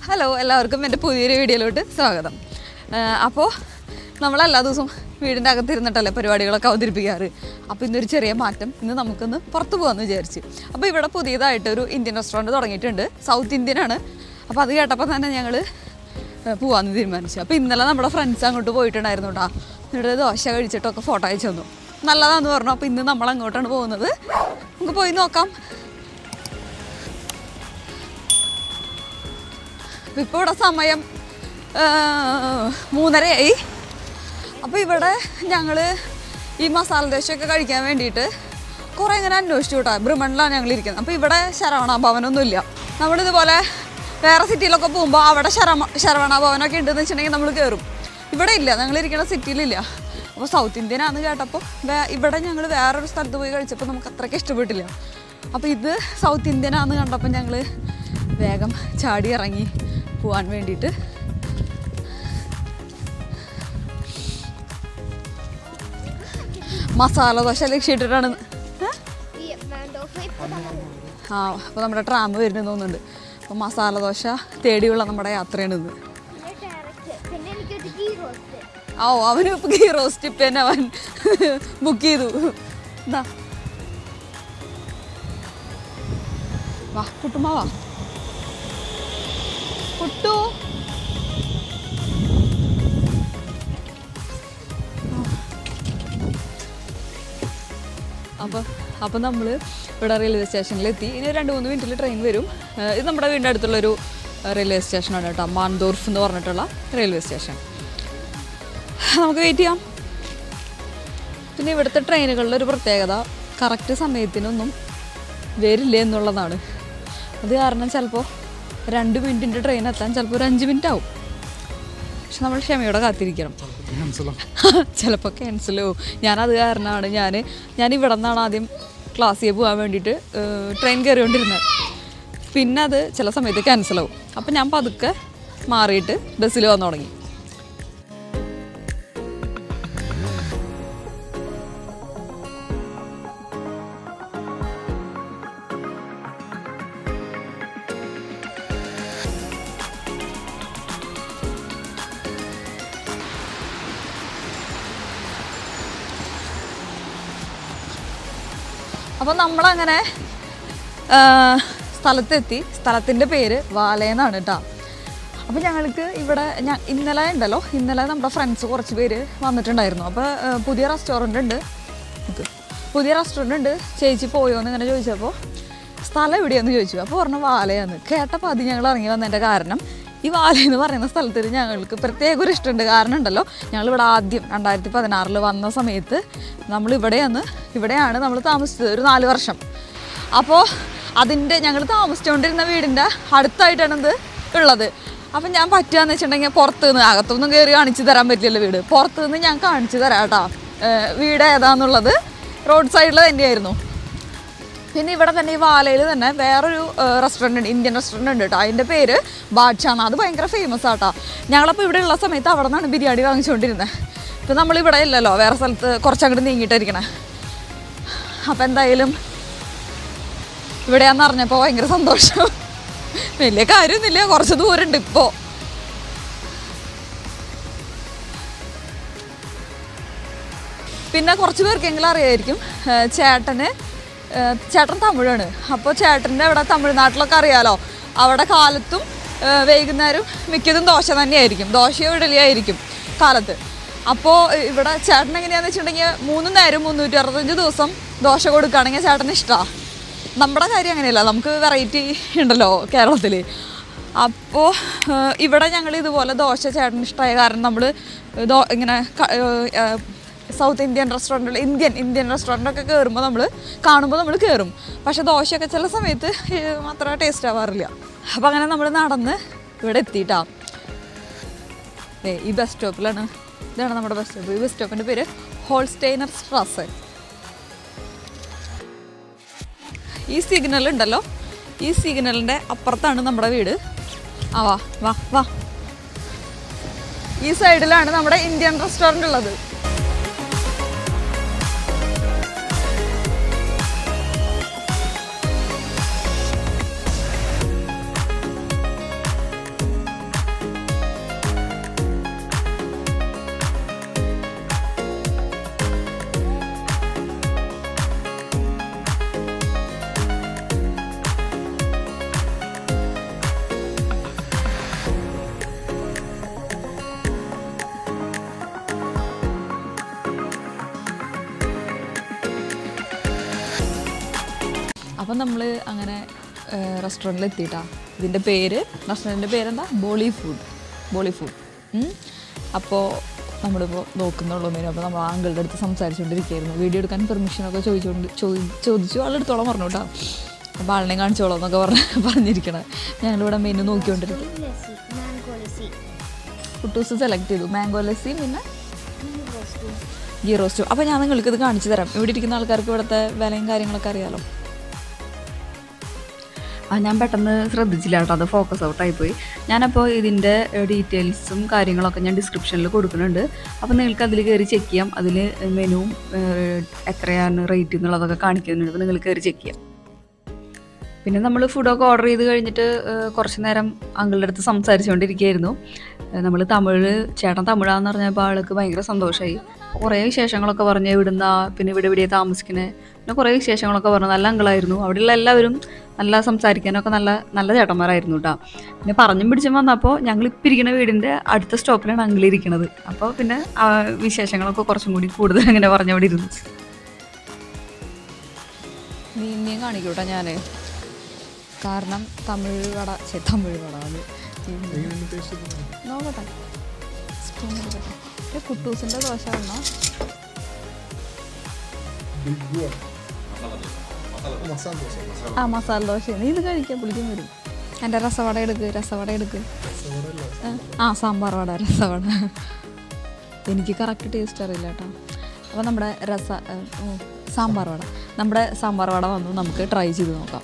Hello എല്ലാവർക്കും എൻ്റെ പുതിയൊരു വീഡിയോയിലോട്ട് സ്വാഗതം അപ്പോൾ നമ്മൾ എല്ലാ ദിവസവും വീടിൻ്റെ അകത്തിരുന്നിട്ടല്ലേ പരിപാടികളൊക്കെ അവതരിപ്പിക്കാറ് അപ്പോൾ ഇന്നൊരു ചെറിയ മാറ്റം ഇന്ന് നമുക്കൊന്ന് പുറത്ത് പോകാമെന്ന് വിചാരിച്ചു അപ്പോൾ ഇവിടെ പുതിയതായിട്ട് ഒരു ഇന്ത്യൻ റെസ്റ്റോറൻറ്റ് തുടങ്ങിയിട്ടുണ്ട് സൗത്ത് ഇന്ത്യൻ ആണ് അപ്പോൾ അത് കേട്ടപ്പോൾ തന്നെ ഞങ്ങൾ പോകാമെന്ന് തീരുമാനിച്ചു അപ്പോൾ ഇന്നലെ നമ്മുടെ ഫ്രണ്ട്സ് അങ്ങോട്ട് പോയിട്ടുണ്ടായിരുന്നു കേട്ടോ ഇവിടെ ദോശ കഴിച്ചിട്ടൊക്കെ ഫോട്ടോ അയച്ചു തന്നു നല്ലതാന്ന് പറഞ്ഞു അപ്പോൾ ഇന്ന് നമ്മൾ അങ്ങോട്ടാണ് പോകുന്നത് നമുക്ക് പോയി നോക്കാം ഇപ്പോൾ ഇവിടെ സമയം ആ, മൂന്നരയായി അപ്പോൾ ഇവിടെ ഞങ്ങൾ ഈ മസാല ദോശയൊക്കെ കഴിക്കാൻ വേണ്ടിയിട്ട് കുറേ ഇങ്ങനെ അന്വേഷിച്ചു കേട്ടോ ബ്രിമണിലാണ് ഞങ്ങൾ ഇരിക്കുന്നത് അപ്പോൾ ഇവിടെ ശരവണ ഭവനൊന്നുമില്ല നമ്മളിതുപോലെ വേറെ സിറ്റിയിലൊക്കെ പോകുമ്പോൾ അവിടെ ശരമ ശരവണ ഭവനൊക്കെ ഉണ്ടെന്ന് വെച്ചിട്ടുണ്ടെങ്കിൽ നമ്മൾ കയറും ഇവിടെ ഇല്ല ഞങ്ങൾ ഇരിക്കുന്ന സിറ്റിയിലില്ല അപ്പോൾ സൗത്ത് ഇന്ത്യൻ ആണെന്ന് കേട്ടപ്പോൾ വേ ഇവിടെ ഞങ്ങൾ വേറൊരു സ്ഥലത്ത് പോയി കഴിച്ചപ്പോൾ നമുക്ക് അത്രയ്ക്ക് ഇഷ്ടപ്പെട്ടില്ല അപ്പോൾ ഇത് സൗത്ത് ഇന്ത്യൻ ആണെന്ന് കണ്ടപ്പോൾ ഞങ്ങൾ വേഗം ചാടി ഇറങ്ങി പോവാൻ വേണ്ടിയിട്ട് മസാല ദോശ ലക്ഷ്യമിട്ടിട്ടാണ് ഏ? ഈ മാൻഡോഫ് ഇപ്പോൾ തന്നെ ആ അപ്പോൾ നമ്മുടെ ട്രാം വരുന്നെന്ന് തോന്നുന്നുണ്ട് അപ്പോൾ മസാല ദോശ തേടിയുള്ള നമ്മുടെ യാത്രയാണ് ഇന്ന് പിന്നെ ഡയറക്റ്റ് പിന്നെ എനിക്കൊരു ഗീ റോസ്റ്റ് ഓ അവന് ഇപ്പം ഗീ റോസ്റ്റ് ഇപ്പം തന്നെ അവൻ ബുക്ക് ചെയ്തു എന്താ വാ കുട്ടുമാ വാ കുട്ടു അപ്പോൾ അപ്പോൾ നമ്മൾ ഇവിടെ റെയിൽവേ സ്റ്റേഷനിലെത്തി ഇനി ഒരു രണ്ട് മൂന്ന് മിനിറ്റിൽ ട്രെയിൻ വരും ഏഹ് ഇത് നമ്മുടെ വീടിൻ്റെ അടുത്തുള്ളൊരു റെയിൽവേ സ്റ്റേഷനാണ് കേട്ടോ മാൻദോർഫ് എന്ന് പറഞ്ഞിട്ടുള്ള റെയിൽവേ സ്റ്റേഷൻ നമുക്ക് വെയിറ്റ് ചെയ്യാം പിന്നെ ഇവിടുത്തെ ട്രെയിനുകളുടെ ഒരു പ്രത്യേകത കറക്റ്റ് സമയത്തിനൊന്നും വരില്ല എന്നുള്ളതാണ് അത് കാരണം ചിലപ്പോൾ രണ്ട് മിനിറ്റിൻ്റെ ട്രെയിൻ എത്താൻ ചിലപ്പോൾ ഒരു അഞ്ച് മിനിറ്റ് ആവും പക്ഷെ നമ്മൾ ക്ഷമയോടെ കാത്തിരിക്കണം ചിലപ്പോൾ ക്യാൻസൽ ആവും ഞാനത് കാരണമാണ് ഞാൻ ഞാൻ ഇവിടെ നിന്നാണ് ആദ്യം ക്ലാസ്സിൽ പോകാൻ വേണ്ടിയിട്ട് ട്രെയിൻ കയറിക്കൊണ്ടിരുന്നത് പിന്നെ അത് ചില സമയത്ത് ക്യാൻസൽ ആവും അപ്പം ഞാൻ പതുക്കെ മാറിയിട്ട് ബസ്സിൽ വന്നു തുടങ്ങി അപ്പോൾ നമ്മളങ്ങനെ ആ, സ്ഥലത്തെത്തി സ്ഥലത്തിൻ്റെ പേര് വാലയെന്നാണ് കേട്ടോ അപ്പോൾ ഞങ്ങൾക്ക് ഇവിടെ ഞാൻ ഇന്നലെ ഉണ്ടല്ലോ ഇന്നലെ നമ്മുടെ ഫ്രണ്ട്സ് കുറച്ച് പേര് വന്നിട്ടുണ്ടായിരുന്നു അപ്പോൾ ആ, പുതിയ റെസ്റ്റോറൻ്റ് ഉണ്ട് ഇത് പുതിയ റെസ്റ്റോറൻ്റ് ഉണ്ട് ചേച്ചി പോയോ എന്ന് ഇങ്ങനെ ചോദിച്ചപ്പോൾ സ്ഥലം എവിടെയാന്ന് ചോദിച്ചു അപ്പോൾ പറഞ്ഞു വാലയാന്ന് കേട്ടപ്പോൾ അത് ഞങ്ങൾ ഇറങ്ങി വന്നതിൻ്റെ കാരണം ഈ വാല എന്ന് പറയുന്ന സ്ഥലത്തിൽ ഞങ്ങൾക്ക് പ്രത്യേക ഒരു ഇഷ്ടമുണ്ട് കാരണം ഉണ്ടല്ലോ ഞങ്ങളിവിടെ ആദ്യം രണ്ടായിരത്തി പതിനാറിൽ വന്ന സമയത്ത് നമ്മൾ ഇവിടെയാണ് ഇവിടെയാണ് നമ്മൾ താമസിച്ചത് ഒരു നാല് വർഷം അപ്പോൾ അതിൻ്റെ ഞങ്ങൾ താമസിച്ചുകൊണ്ടിരുന്ന വീടിൻ്റെ അടുത്തായിട്ടാണ് ഇത് ഉള്ളത് അപ്പം ഞാൻ പറ്റുകയെന്ന് വെച്ചിട്ടുണ്ടെങ്കിൽ പുറത്ത് നിന്ന് അകത്തൊന്നും കയറി കാണിച്ചു തരാൻ പറ്റില്ല വീട് പുറത്ത് നിന്ന് ഞാൻ കാണിച്ചു തരാം കേട്ടോ ഏഹ് വീട് ഏതാന്നുള്ളത് റോഡ് സൈഡിൽ തന്നെയായിരുന്നു പിന്നെ ഇവിടെ തന്നെ ഈ വാലയിൽ തന്നെ വേറൊരു റെസ്റ്റോറൻ്റ് ഉണ്ട് ഇന്ത്യൻ റെസ്റ്റോറൻ്റ് ഉണ്ട് കേട്ടോ അതിൻ്റെ പേര് ബാദ്ഷാന്ന് അത് ഭയങ്കര ഫേമസ് ആട്ടോ ഞങ്ങളപ്പോൾ ഇവിടെ ഉള്ള സമയത്ത് അവിടെ നിന്നാണ് ബിരിയാണി വാങ്ങിച്ചുകൊണ്ടിരുന്നത് ഇപ്പം നമ്മളിവിടെ ഇല്ലല്ലോ വേറെ സ്ഥലത്ത് കുറച്ചങ്ങോട്ട് നീങ്ങിയിട്ടായിരിക്കണേ അപ്പം എന്തായാലും ഇവിടെയാന്ന് അറിഞ്ഞപ്പോൾ ഭയങ്കര സന്തോഷം വലിയ കാര്യമൊന്നുമില്ല കുറച്ച് ദൂരമുണ്ട് ഇപ്പോൾ പിന്നെ കുറച്ച് പേർക്കെങ്കിലും അറിയായിരിക്കും ഏഹ് ചേട്ടന് ഏഹ് ചേട്ടൻ തമിഴാണ് അപ്പോൾ ചേട്ടൻ്റെ അവിടെ തമിഴ്നാട്ടിലൊക്കെ അറിയാലോ അവിടെ കാലത്തും ഏഹ് വൈകുന്നേരം മിക്കതും ദോശ തന്നെയായിരിക്കും ദോശയോ ഇഡലിയായിരിക്കും കാലത്ത് അപ്പോൾ ഇവിടെ ചേട്ടൻ എങ്ങനെയാണെന്ന് വെച്ചിട്ടുണ്ടെങ്കിൽ മൂന്ന് നേരം മുന്നൂറ്റി അറുപത്തഞ്ച് ദിവസം ദോശ കൊടുക്കുകയാണെങ്കിൽ ചേട്ടന് ഇഷ്ടമാണ് നമ്മുടെ കാര്യം അങ്ങനെയല്ല നമുക്ക് വെറൈറ്റി ഉണ്ടല്ലോ കേരളത്തിൽ അപ്പോൾ ഇവിടെ ഞങ്ങൾ ഇതുപോലെ ദോശ ചേട്ടന് ഇഷ്ടമായ കാരണം നമ്മൾ ഇങ്ങനെ ക- ഏഹ്, ഏഹ്, സൗത്ത് ഇന്ത്യൻ റെസ്റ്റോറൻറ്റുകൾ ഇന്ത്യൻ ഇന്ത്യൻ റെസ്റ്റോറൻറ്റൊക്കെ കയറുമ്പോൾ നമ്മൾ കാണുമ്പോൾ നമ്മൾ കയറും പക്ഷെ ദോശയൊക്കെ ചില സമയത്ത് ഏഹ്, അത്ര ടേസ്റ്റ് ആവാറില്ല അപ്പോൾ അങ്ങനെ നമ്മൾ നടന്ന് ഇവിടെ എത്തിയിട്ടാ ഏ ഈ ബസ് സ്റ്റോപ്പിലാണ് ഇതാണ് നമ്മുടെ ബസ് സ്റ്റോപ്പ് ഈ ബസ് സ്റ്റോപ്പിൻ്റെ പേര് ഹോൾസ്റ്റൈനർ സ്ട്രാസ് ഈ സിഗ്നൽ ഉണ്ടല്ലോ ഈ സിഗ്നലിൻ്റെ അപ്പുറത്താണ് നമ്മുടെ വീട് ആ വാ വാ വാ ഈ സൈഡിലാണ് നമ്മുടെ ഇന്ത്യൻ റെസ്റ്റോറൻ്റ് ഉള്ളത് അപ്പം നമ്മൾ അങ്ങനെ റെസ്റ്റോറൻറ്റിൽ എത്തിയിട്ടാ ഇതിൻ്റെ പേര് റെസ്റ്റോറൻറ്റിൻ്റെ പേരെന്താ ബോളി ഫുഡ് ബോളി ഫുഡ് അപ്പോൾ നമ്മളിപ്പോൾ നോക്കുന്നുള്ളൂ മെനു അപ്പോൾ നമ്മൾ ആങ്കിളുടെ അടുത്ത് സംസാരിച്ചുകൊണ്ടിരിക്കുകയായിരുന്നു വീഡിയോ എടുക്കാൻ പെർമിഷനൊക്കെ ചോദിച്ചുകൊണ്ട് ചോദി ചോദിച്ചു ആളെടുത്തോളം പറഞ്ഞു കേട്ടോ അപ്പോൾ ആളിനെ കാണിച്ചോളാം എന്നൊക്കെ പറഞ്ഞ് പറഞ്ഞിരിക്കണേ ഞങ്ങളിവിടെ മെനു നോക്കിക്കൊണ്ടിരിക്കും ലസ്സി മാംഗോ ലസ്സി കുട്ടൂസ് സെലക്ട് ചെയ്തു മാംഗോ ലസ്സി പിന്നെ ഗീ റോസ്റ്റ് ഗീ റോസ്റ്റും അപ്പോൾ ഞാൻ നിങ്ങൾക്ക് ഇത് കാണിച്ചു തരാം ഇവിടെ ഇരിക്കുന്ന ആൾക്കാർക്ക് ഇവിടുത്തെ വിലയും കാര്യങ്ങളൊക്കെ അറിയാലോ ആ ഞാൻ പെട്ടെന്ന് ശ്രദ്ധിച്ചില്ല കേട്ടോ അത് ഫോക്കസ് ഔട്ടായി പോയി ഞാനപ്പോൾ ഇതിൻ്റെ ഡീറ്റെയിൽസും കാര്യങ്ങളൊക്കെ ഞാൻ ഡിസ്ക്രിപ്ഷനിൽ കൊടുക്കുന്നുണ്ട് അപ്പോൾ നിങ്ങൾക്ക് അതിൽ കയറി ചെക്ക് ചെയ്യാം അതിൽ മെനുവും എത്രയാണ് റേറ്റ് എന്നുള്ളതൊക്കെ കാണിക്കുന്നുണ്ട് അപ്പോൾ നിങ്ങൾ കയറി ചെക്ക് ചെയ്യാം പിന്നെ നമ്മൾ ഫുഡൊക്കെ ഓർഡർ ചെയ്ത് കഴിഞ്ഞിട്ട് ഏഹ്, കുറച്ച് നേരം അങ്കിളുടെ അടുത്ത് സംസാരിച്ചുകൊണ്ടിരിക്കുകയായിരുന്നു നമ്മൾ തമിഴ് ചേട്ടൻ തമിഴാന്ന് പറഞ്ഞപ്പോൾ ആൾക്ക് ഭയങ്കര സന്തോഷമായി കുറേ വിശേഷങ്ങളൊക്കെ പറഞ്ഞ് ഇവിടുന്ന് പിന്നെ ഇവിടെ ഇവിടെ താമസിക്കുന്നത് പിന്നെ കുറേ വിശേഷങ്ങളൊക്കെ പറഞ്ഞു നല്ല അങ്കിളായിരുന്നു അവിടെയുള്ള എല്ലാവരും നല്ല സംസാരിക്കാനൊക്കെ നല്ല നല്ല ചേട്ടന്മാരായിരുന്നു കേട്ടോ പിന്നെ പറഞ്ഞും പിടിച്ചും വന്നപ്പോൾ ഞങ്ങൾ ഇപ്പം ഇരിക്കുന്ന വീടിൻ്റെ അടുത്ത സ്റ്റോപ്പിലാണ് അങ്കിൾ ഇരിക്കുന്നത് അപ്പോൾ പിന്നെ ആ വിശേഷങ്ങളൊക്കെ കുറച്ചും കൂടി കൂടുതൽ അങ്ങനെ പറഞ്ഞവിടെ ഇരുന്നു നീ ഇനിയും കാണിക്കൂട്ടോ ഞാൻ കാരണം തമിഴ് വട ചെ തമിഴ് വട അത് നോക്കട്ടെ സ്പൂൺ എടുക്കട്ടെ ഇത് കുട്ടൂസിൻ്റെ ദോശ വേണോ ആ മസാല ദോശ നീ ഇത് കഴിക്കാൻ പുളിക്കും വരും എൻ്റെ രസവട എടുക്ക് രസവട എടുക്ക് ആ, ആ സാമ്പാർ വട രസവട എനിക്ക് കറക്റ്റ് ടേസ്റ്റ് അറിയില്ല കേട്ടോ അപ്പോൾ നമ്മുടെ രസ ഏ, ഓ, സാമ്പാർ വട നമ്മുടെ സാമ്പാർ വട വന്നു നമുക്ക് ട്രൈ ചെയ്ത് നോക്കാം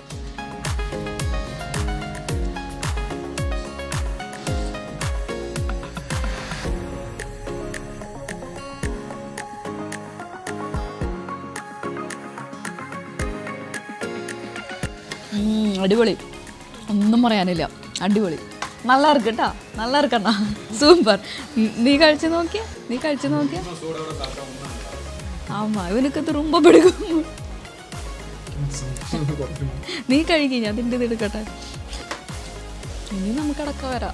ഉം, അടിപൊളി ഒന്നും പറയാനില്ല അടിപൊളി നല്ല ഇருக்கு കേട്ടാ നല്ല ഇരിക്കണ്ണ സൂപ്പർ നീ കഴിച്ചു നോക്കിയ നീ കഴിച്ചു നോക്കിയ ആമാ ഇവനക്ക് ഇത് ரொம்ப പിടിക്കും നീ കഴിക്കും ഞാൻ നിന്റെ ഇത് എടുക്കട്ടെ ഇനി നമുക്ക് അടക്കം വരാം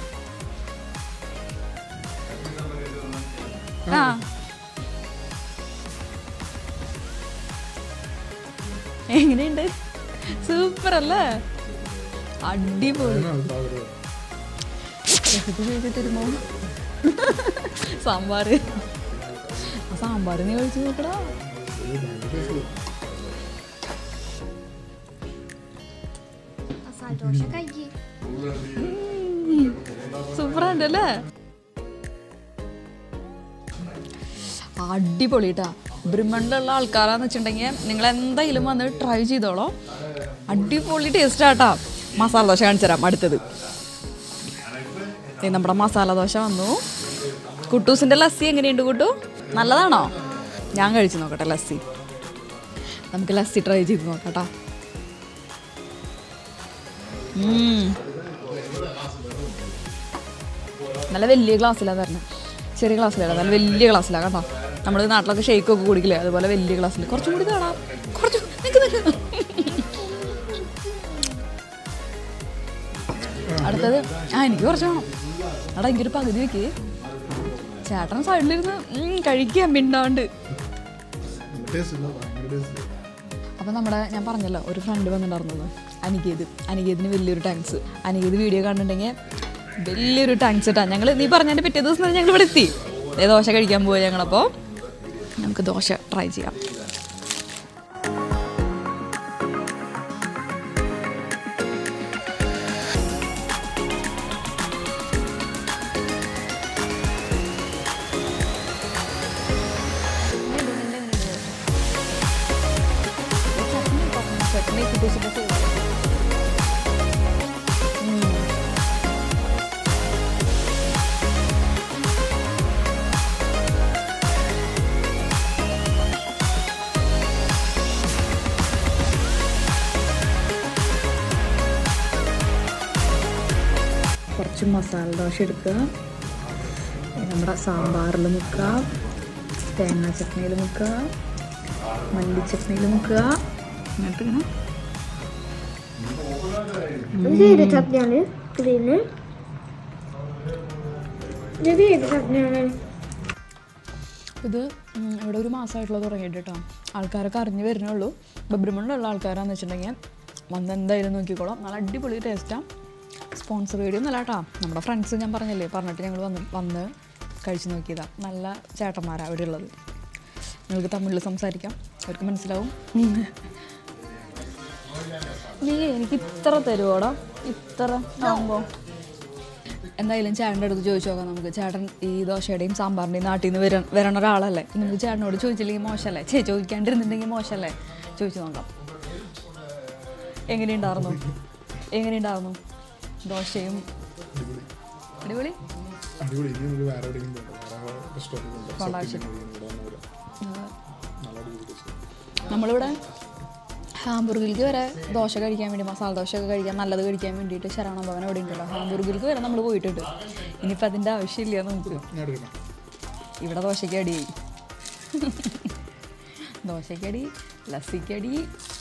ആ എങ്ങനെയുണ്ട് സൂപ്പർ അല്ലേ അടിപൊളി രസത്തിൽ കഴിച്ചു തരുമോ സാമ്പാറ് ആ സാമ്പാർ നീ കഴിച്ചു നോക്കടാ മസാല ദോശ കഴിക്കി സൂപ്പർ ഉണ്ടല്ലേ അടിപൊളി കേട്ടാ ബ്രിമണ്ടിലുള്ള ആൾക്കാരാന്ന് വെച്ചിട്ടുണ്ടെങ്കിൽ നിങ്ങൾ എന്തായാലും വന്ന് ട്രൈ ചെയ്തോളോ അടിപൊളി ടേസ്റ്റ് ആട്ടാ മസാല ദോശ കാണിച്ചു തരാം അടുത്തത് ദേ നമ്മുടെ മസാല ദോശ വന്നു കുട്ടൂസിൻ്റെ ലസ്സി എങ്ങനെയുണ്ട് കുട്ടു നല്ലതാണോ ഞാൻ കഴിച്ചു നോക്കട്ടെ ലസ്സി നമുക്ക് ലസ്സി ട്രൈ ചെയ്ത് നോക്കട്ടാ ഉം. നല്ല വലിയ ഗ്ലാസ്സിലാണ് തരണം ചെറിയ ഗ്ലാസ്സിലല്ല നല്ല വലിയ ഗ്ലാസ്സിലാണ് കേട്ടോ നമ്മൾ നാട്ടിലൊക്കെ ഷെയ്ക്ക് ഒക്കെ കുടിക്കില്ലേ അതുപോലെ വലിയ ഗ്ലാസ്സിൽ കുറച്ചും കൂടി കാണാം കുറച്ച് നിക്ക് നിക്ക്. അടുത്തത് ആ എനിക്ക് കുറച്ച് വേണം എടാ എനിക്കൊരു പകുതി വെക്ക് ചേട്ടൻ സൈഡിലിരുന്ന് ഉം, കഴിക്കാൻ മിണ്ടാണ്ട് അപ്പം നമ്മുടെ ഞാൻ പറഞ്ഞല്ലോ ഒരു ഫ്രണ്ട് വന്നിട്ടുണ്ടായിരുന്നത് അനികേത് അനികേതിന് വലിയൊരു താങ്ക്സ് അനികേത് വീഡിയോ കണ്ടിട്ടുണ്ടെങ്കിൽ വലിയൊരു താങ്ക്സ് കേട്ടോ ഞങ്ങൾ നീ പറഞ്ഞതിൻ്റെ പിറ്റേ ദിവസം തന്നെ ഞങ്ങൾ ഇവിടെ എത്തി ദേ ദോശ കഴിക്കാൻ പോയി ഞങ്ങളപ്പോൾ നമുക്ക് ദോശ ട്രൈ ചെയ്യാം ചട്നി കുട്ടൂസിൻ്റെ ഫേവറേറ്റ് കുറച്ച് മസാല ദോശ എടുക്കുക നമ്മുടെ സാമ്പാറിൽ മുക്കുക തേങ്ങാ ചട്നിയിൽ മുക്കുക മല്ലി ചട്നിയിൽ മുക്കുക എന്നിട്ട് ഇങ്ങനെ ഇത് ഏത് ചട്നിയാണ് ഗ്രീന് ഇത് ഏത് ചട്നിയാണ് ഇത് ഉം, ഇവിടെ ഒരു മാസമായിട്ടുള്ള തുടങ്ങിയിട്ട് കേട്ടോ ആൾക്കാരൊക്കെ അറിഞ്ഞു വരുന്നുള്ളൂ ബബ്രിമണിലുള്ള ആൾക്കാരാന്ന് വെച്ചിട്ടുണ്ടെങ്കിൽ വന്ന് എന്തായാലും നോക്കിക്കോളാം നല്ല അടിപൊളി ടേസ്റ്റാണ് സ്പോൺസർ വീഡിയോ ഒന്നല്ല കേട്ടോ നമ്മുടെ ഫ്രണ്ട്സ് ഞാൻ പറഞ്ഞില്ലേ പറഞ്ഞിട്ട് ഞങ്ങൾ വന്ന് വന്ന് കഴിച്ച് നോക്കിയതാണ് നല്ല ചേട്ടന്മാരാണ് അവിടെ ഉള്ളത് നിങ്ങൾക്ക് തമിഴിൽ സംസാരിക്കാം അവർക്ക് മനസ്സിലാവും നീ എനിക്ക് ഇത്ര തരുവോടാ ഇത്ര ആകുമ്പോൾ എന്തായാലും ചേട്ടൻ്റെ അടുത്ത് ചോദിച്ചു നോക്കാം നമുക്ക് ചേട്ടൻ ഈ ദോശയുടെയും സാമ്പാറിൻ്റെയും നാട്ടിൽ നിന്ന് വര വരണ ഒരാളല്ലേ നമുക്ക് ചേട്ടനോട് ചോദിച്ചില്ലെങ്കിൽ മോശമല്ലേ ചേ ചോദിക്കാണ്ടിരുന്നുണ്ടെങ്കിൽ മോശമല്ലേ ചോദിച്ചു നോക്കാം എങ്ങനെയുണ്ടായിരുന്നു എങ്ങനെയുണ്ടായിരുന്നു ദോശയും അടിപൊളി അടിപൊളി ഇനി നമുക്ക് വേറെ എവിടെയെങ്കിലും പോകണം വേറെ റെസ്റ്റോറൻറ്റ് പോകണ്ട ആവശ്യം. നല്ല അടിപൊളി ടേസ്റ്റ് നമ്മളിവിടെ ഹാംബുർഗിലേക്ക് വരെ ദോശ കഴിക്കാൻ വേണ്ടി മസാല ദോശ ഒക്കെ കഴിക്കാൻ നല്ലത് കഴിക്കാൻ വേണ്ടിയിട്ട് ശരവണ ഭവൻ അവിടെ ഉണ്ടല്ലോ ഹാംബുർഗിലേക്ക് വരെ നമ്മൾ പോയിട്ടുണ്ട് ഇനിയിപ്പോൾ അതിൻ്റെ ആവശ്യമില്ല നമുക്ക് ഞാൻ എടുക്കണം ഇവിടെ ദോശയ്ക്കടി ദോശയ്ക്കടി ലസ്സിക്കടി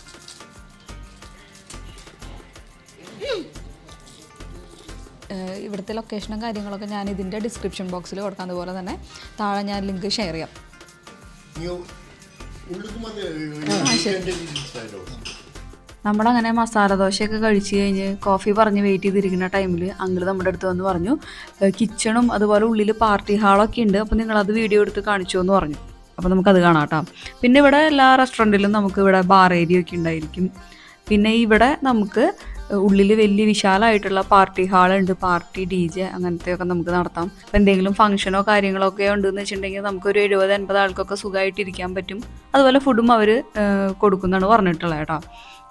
ഏഹ് ഇവിടുത്തെ ലൊക്കേഷനും കാര്യങ്ങളൊക്കെ ഞാൻ ഇതിൻ്റെ ഡിസ്ക്രിപ്ഷൻ ബോക്സിൽ കൊടുക്കാം അതുപോലെ തന്നെ താഴെ ഞാൻ ലിങ്ക് ഷെയർ ചെയ്യാം ನೀವು ಉಳಿದು ಮತ್ತೆ ಸ್ಟೈಲು നമ്മളങ്ങനെ മസാല ദോശയൊക്കെ കഴിച്ച് കഴിഞ്ഞ് കോഫി പറഞ്ഞ് വെയിറ്റ് ചെയ്തിരിക്കുന്ന ടൈമിൽ അങ്കിൾ നമ്മുടെ അടുത്ത് വന്ന് പറഞ്ഞു കിച്ചണും അതുപോലെ ഉള്ളിൽ പാർട്ടി ഹാളൊക്കെ ഉണ്ട് അപ്പോൾ നിങ്ങളത് വീഡിയോ എടുത്ത് കാണിച്ചു എന്ന് പറഞ്ഞു അപ്പോൾ നമുക്കത് കാണാം കേട്ടോ പിന്നെ ഇവിടെ എല്ലാ റെസ്റ്റോറൻറ്റിലും നമുക്ക് ഇവിടെ ബാർ ഏരിയ ഒക്കെ ഉണ്ടായിരിക്കും പിന്നെ ഇവിടെ നമുക്ക് ഉള്ളിൽ വലിയ വിശാലമായിട്ടുള്ള പാർട്ടി ഹാളുണ്ട് പാർട്ടി ഡി ജെ അങ്ങനത്തെയൊക്കെ നമുക്ക് നടത്താം അപ്പോൾ എന്തെങ്കിലും ഫംഗ്ഷനോ കാര്യങ്ങളോ ഒക്കെ ഉണ്ടെന്ന് വെച്ചിട്ടുണ്ടെങ്കിൽ നമുക്കൊരു എഴുപത് എൺപത് ആൾക്കൊക്കെ സുഖമായിട്ട് ഇരിക്കാൻ പറ്റും അതുപോലെ ഫുഡും അവർ കൊടുക്കുന്നതാണ് പറഞ്ഞിട്ടുള്ളത് കേട്ടോ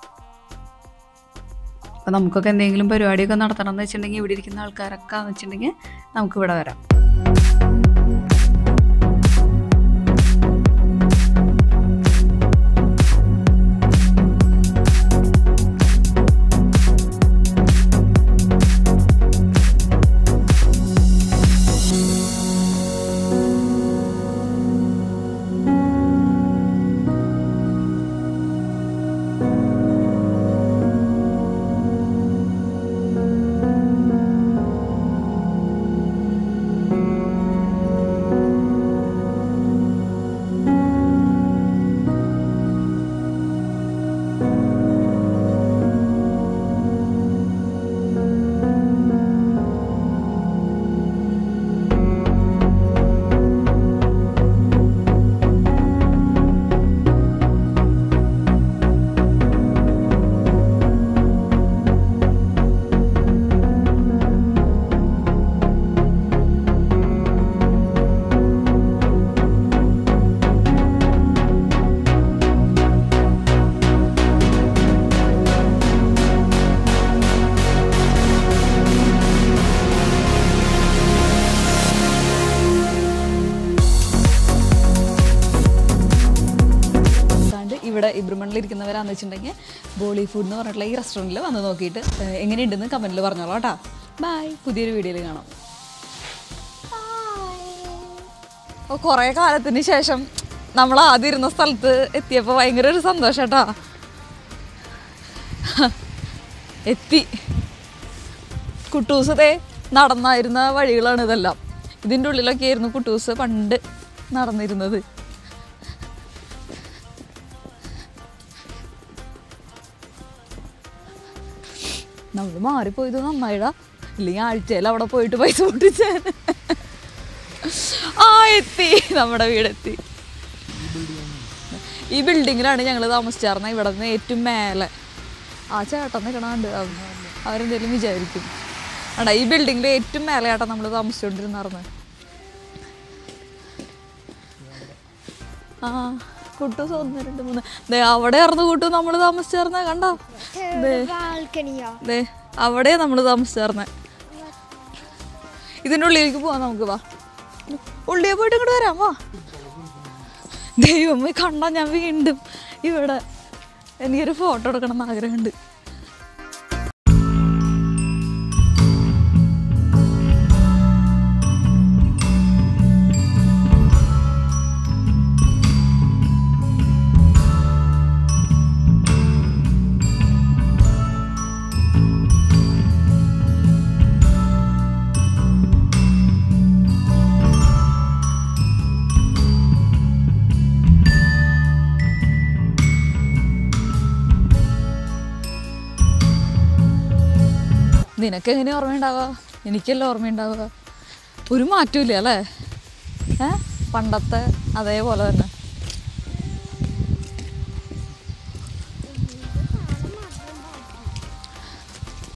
അപ്പോൾ നമുക്കൊക്കെ എന്തെങ്കിലും പരിപാടിയൊക്കെ നടത്തണം എന്ന് വെച്ചിട്ടുണ്ടെങ്കിൽ ഇവിടെ ഇരിക്കുന്ന ആൾക്കാരൊക്കെ എന്ന് വെച്ചിട്ടുണ്ടെങ്കിൽ നമുക്ക് ഇവിടെ വരാം അതാണ്ട് ഇവിടെ ഇബ്രമണിൽ ഇരിക്കുന്നവരാന്ന് വെച്ചിട്ടുണ്ടെങ്കിൽ ബോളി ഫുഡ് എന്ന് പറഞ്ഞിട്ടുള്ള ഈ റെസ്റ്റോറൻറ്റിൽ വന്ന് നോക്കിയിട്ട് ഏഹ്, എങ്ങനെയുണ്ടെന്ന് കമൻറ്റിൽ പറഞ്ഞോളാം കേട്ടോ ബൈ പുതിയൊരു വീഡിയോയിൽ കാണാം ഓ കുറേ കാലത്തിന് ശേഷം നമ്മൾ ആദ്യം ഇരുന്ന സ്ഥലത്ത് എത്തിയപ്പോൾ ഭയങ്കര ഒരു സന്തോഷം കേട്ടോ എത്തി കുട്ടൂസ് ദേ നടന്നായിരുന്ന വഴികളാണ് ഇതെല്ലാം ഇതിൻ്റെ ഉള്ളിലൊക്കെ ആയിരുന്നു കുട്ടൂസ് പണ്ട് നടന്നിരുന്നത് നമ്മൾ മാറിപ്പോയത് നന്നായിടാ ഇല്ലെങ്കിൽ ആഴ്ചയിൽ അവിടെ പോയിട്ട് പൈസ പൊട്ടിച്ചാൻ ആ എത്തി നമ്മുടെ വീടെത്തി ഈ ബിൽഡിങ്ങിലാണ് ഞങ്ങൾ താമസിച്ചാർന്നത് ഇവിടെ നിന്ന് ഏറ്റവും മേലെ ആ ചേട്ടൻ നിൽക്കണുണ്ട് അവരെന്തെങ്കിലും വിചാരിക്കും ആടാ ഈ ബിൽഡിങ്ങിൽ ഏറ്റവും മേലെ ആട്ടാ നമ്മൾ താമസിച്ചുകൊണ്ടിരുന്നാർന്നത് ആ കുട്ടൂസ് ഒന്ന് രണ്ട് മൂന്ന് ദേ അവിടെ ആയിരുന്നു കൂട്ടു നമ്മൾ താമസിച്ചാർന്ന കണ്ടോ ദേ ബാൽക്കണിയോ ദേ അവിടെ നമ്മൾ താമസിച്ചാർന്നെ ഇതിൻ്റെ ഉള്ളിലേക്ക് പോവാം നമുക്ക് വാ ഉള്ളിയെ പോയിട്ട് ഇങ്ങോട്ട് വരാം വാ ദൈവമേ കണ്ടാ ഞാൻ വീണ്ടും ഇവിടെ എനിക്കൊരു ഫോട്ടോ എടുക്കണം എന്ന് ആഗ്രഹമുണ്ട് നിനക്ക് എങ്ങനെ ഓർമ്മയുണ്ടാവുക എനിക്കല്ല ഓർമ്മയുണ്ടാവുക ഒരു മാറ്റമില്ല അല്ലേ ഏ പണ്ടത്തെ അതേപോലെ തന്നെ